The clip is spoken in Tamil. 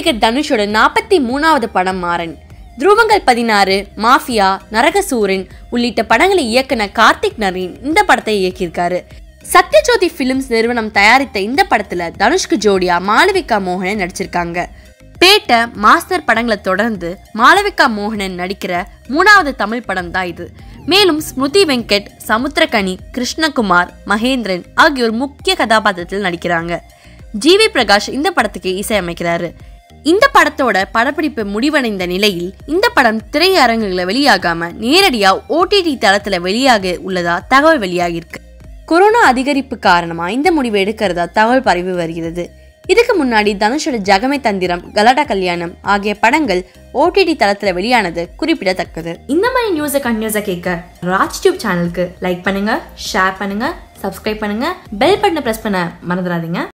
நடிகர் தனுஷோட நாற்பத்தி மூணாவது படம் மாறன் துருவங்கள் பதினாறு மாஃபியா நரகசூரன் உள்ளிட்ட படங்களை இயக்குன கார்த்திக் நரீன் இந்த படத்தை இயக்கியிருக்காரு சத்யஜோதி பிலிம்ஸ் நிறுவனம் தயாரித்த இந்த படத்துல தனுஷ்க்கு ஜோடியா மாளவிகா மோகனன் நடிச்சிருக்காங்க பேட்ட மாஸ்டர் படங்களை தொடர்ந்து மாளவிகா மோகனன் நடிக்கிற மூணாவது தமிழ் படம் தான் இது மேலும் ஸ்மிருதி வெங்கட் சமுத்திரகனி கிருஷ்ணகுமார் மகேந்திரன் ஆகியோர் முக்கிய கதாபாத்திரத்தில் நடிக்கிறாங்க ஜிவி பிரகாஷ் இந்த படத்துக்கு இசையமைக்கிறாரு இந்த படத்தோட படப்பிடிப்பு முடிவடைந்த நிலையில் இந்த படம் திரையரங்குகளில் வெளியாகாம நேரடியா ஓடிடி தளத்துல வெளியாக உள்ளதா தகவல் வெளியாகியிருக்கு கொரோனா அதிகரிப்பு காரணமா இந்த முடிவு எடுக்கிறதா தகவல் பரவி வருகிறது இதுக்கு முன்னாடி தனுஷோட ஜகமே தந்திரம் கலாட்டா கல்யாணம் ஆகிய படங்கள் ஓடிடி தளத்துல வெளியானது குறிப்பிடத்தக்கது இந்த மாதிரி நியூஸை கண்டினியூஸாக கேட்க ராஜ் டியூப் சேனலுக்கு லைக் பண்ணுங்க ஷேர் பண்ணுங்க சப்ஸ்கிரைப் பண்ணுங்க பெல் பட்டனை ப்ரெஸ் பண்ண மறந்துடாதீங்க